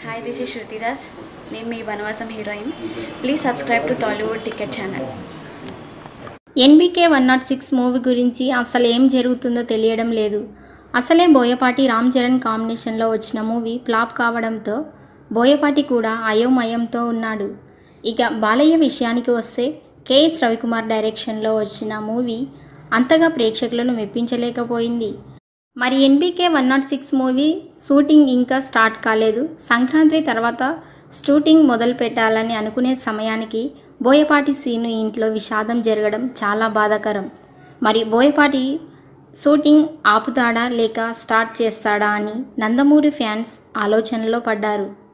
hi this is శృతిరాజ్ నేను మీ Vanavasam heroine please subscribe to Tollywood ticket channel NBK one not six movie గురించి అసలు ఏం జరుగుతుందో తెలియడం లేదు అసలే బోయపాటి రామ్ చరణ్ కాంబినేషన్లో వచ్చిన మూవీ ఫ్లాప్ కావడంతో బోయపాటి కూడా అయోమయంతో ఉన్నాడు ఇక బాలయ్య విషయానికి వస్తే కేఎస్ రవికుమార్ డైరెక్షన్లో వచ్చిన మూవీ అంతగా ప్రేక్షకులను మెప్పించలేకపోయింది మరి NBK one not six movie shooting ఇంకా స్టార్ట్ కాలేదు సంక్రాంతి తర్వాత షూటింగ్ మొదలు పెట్టాలని అనుకునే సమయానికి బోయపాటి సీను ఇంట్లో విషాదం జరగడం చాలా బాధాకరం మరి బోయపాటి షూటింగ్ ఆపుతాడా లేక స్టార్ట్ చేస్తాడా అని నందమూరి ఫ్యాన్స్ ఆలోచనలో పడ్డారు